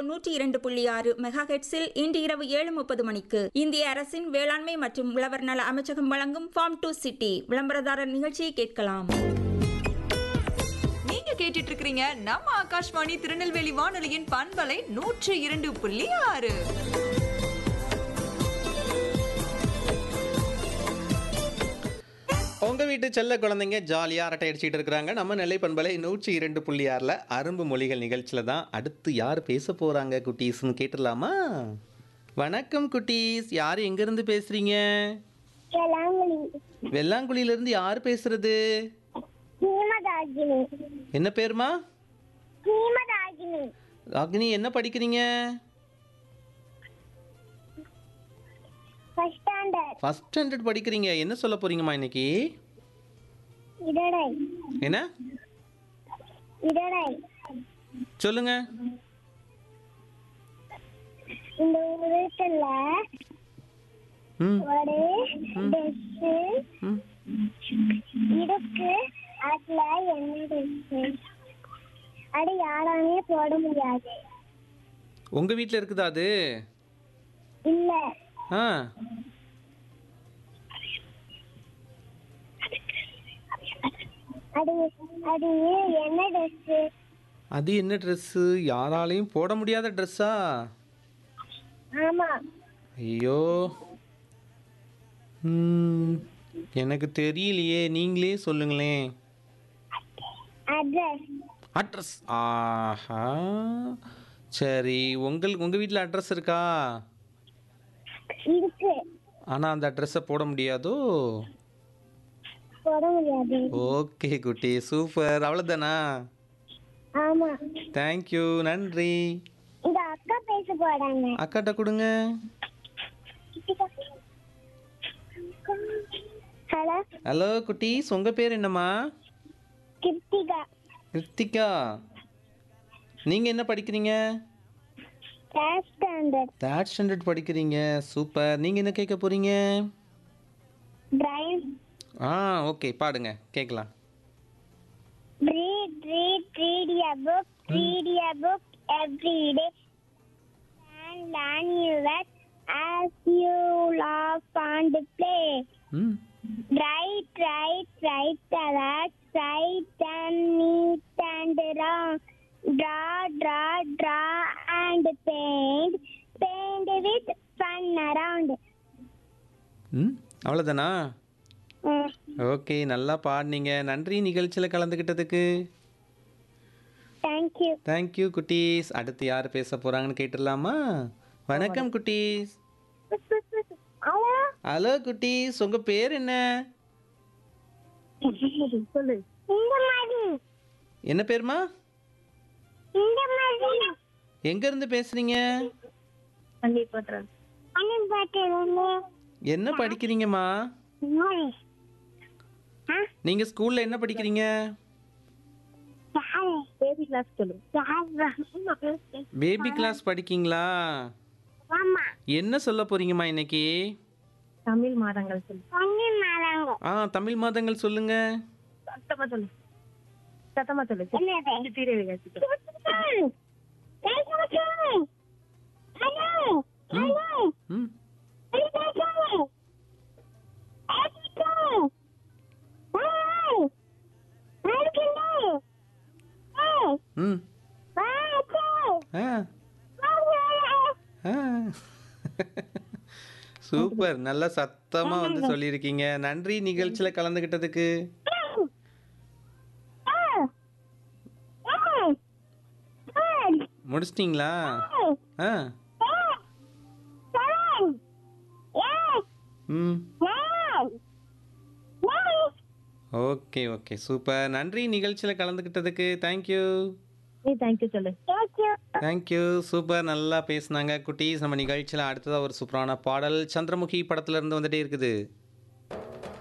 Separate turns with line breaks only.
நூற்றி இரண்டு புள்ளி ஆறு மெகா ஹெட்ஸில் இன்று இரவு ஏழு முப்பது மணிக்கு இந்திய அரசின் வேளாண்மை மற்றும் உழவர் நல அமைச்சகம் வழங்கும் ஃபார்ம் டு சிட்டி விளம்பரதாரர் நிகழ்ச்சியை கேட்கலாம்
நீங்க கேட்டுட்டு இருக்கிறீங்க நம்ம ஆகாஷ்வாணி திருநெல்வேலி வானொலியின் பண்பலை நூற்றி இரண்டு புள்ளி ஆறு
உங்க வீட்டு செல்ல குழந்தைங்க ஜாலியாக அரட்டை அடிச்சிட்டு இருக்கிறாங்க நம்ம நெல்லை பண்பலை நூற்றி இரண்டு புள்ளி ஆறில் அரும்பு மொழிகள் நிகழ்ச்சியில் தான் அடுத்து யார் பேச போகிறாங்க குட்டீஸ்னு கேட்டுடலாமா வணக்கம் குட்டீஸ் யார் எங்கேருந்து பேசுகிறீங்க
வேளாங்கண்ணி
வெள்ளாங்குழியிலேருந்து யார் பேசுறது
ஹீமதாகினி
என்ன பேருமா
ஹீமதாகினி
அக்னி என்ன படிக்கிறீங்க
ஃபர்ஸ்ட் ஸ்டாண்டர்ட்
ஃபஸ்ட் ஸ்டாண்டர்ட் படிக்கிறீங்க என்ன சொல்ல போறீங்கம்மா இன்னைக்கு
இடடை
என்ன
இடடை
சொல்லுங்க
இந்த வீட்டுல
ம்
ஒரு ட்ரெஸ்
ம்
இருக்கு அதுல என்ன ட்ரெஸ் அது யாராமே போட முடியாது
உங்கள் வீட்டில் இருக்குதா அது
இல்ல
ஆ
அது அது என்ன ட்ரெஸ்
அது என்ன ட்ரெஸ்ஸு யாராலையும் போட முடியாத ட்ரெஸ்ஸா
ஆமா
ஐயோ ம், எனக்கு தெரியலையே நீங்களே சொல்லுங்களேன்
அட்ரஸ்
அட்ரஸ் ஆஹா சரி உங்களுக்கு உங்கள் வீட்டில் அட்ரஸ் இருக்கா
இருக்கு
ஆனால் அந்த அட்ரஸை போட முடியாதோ
போட முடியாது
ஓகே குட்டி சூப்பர் அவ்வளோதானா
ஆமா
தேங்க்யூ நன்றி
இந்த அக்கா பேச போறாங்க
அக்காட்ட கொடுங்க
ஹலோ
ஹலோ குட்டீஸ் உங்கள் பேர் என்னம்மா
கிருத்திகா
கிருத்திகா நீங்கள் என்ன படிக்கிறீங்க
தேர்ட் ஸ்டாண்டர்ட்
தேர்ட் ஸ்டாண்டர்ட் படிக்கிறீங்க சூப்பர் நீங்கள் என்ன கேட்க போகிறீங்க
டிரைவ்
ஆ ஓகே பாடுங்க கேட்கலாம்
read read read a book read a book every day and learn new words as you laugh and play
ம்
write write write the words write them neat and round draw draw draw and paint paint with fun around
ம் அவ்வளோதானா
Mm.
Okay நல்லா பாடினீங்க நன்றி நிகழ்ச்சியில் கலந்துக்கிட்டதுக்கு
thank you
thank you குட்டீஸ் அடுத்து யார் பேச போகிறாங்கன்னு கேட்டுடலாமா வணக்கம் குட்டீஸ்
hello
ஹலோ குட்டீஸ் உங்கள் பேர் என்ன
சொல்லு இந்த மாதிரி
என்ன பேருமா
இந்த மாதிரி
எங்கேருந்து பேசுகிறீங்க
அண்ணன் பாட்டு
என்ன படிக்கிறீங்கம்மா நீங்கள் ஸ்கூலில் என்ன படிக்கிறீங்க
பேபி கிளாஸ் சொல்லு
பேபி கிளாஸ் படிக்கீங்களா
ஆமா
என்ன சொல்ல போறீங்கம்மா இன்னைக்கு
தமிழ் மாதங்கள் சொல்லு
பொன்னி மரங்க
ஆ தமிழ் மாதங்கள் சொல்லுங்க
சத்தமா சொல்லு சத்தமா சொல்லு
என்னது
இது தீரை விகாசிக்கும்
ம் ம் ஆ ஆ சூப்பர் நல்லா சத்தமா வந்து சொல்லியிருக்கீங்க நன்றி நிகழ்ச்சியில் கலந்துக்கிட்டதுக்கு முடிச்சிட்டிங்களா ஆ ம் ஓகே ஓகே சூப்பர் நன்றி நிகழ்ச்சியில் கலந்துக்கிட்டதுக்கு தேங்க்யூ
நீ தேங்க்யூ சொல்லு
தேங்க்யூ சூப்பர் நல்லா பேசுனாங்க குட்டீஸ் நம்ம நிகழ்ச்சியில் அடுத்ததாக ஒரு சூப்பரான பாடல் சந்திரமுகி படத்துல இருந்து வந்துட்டே இருக்குது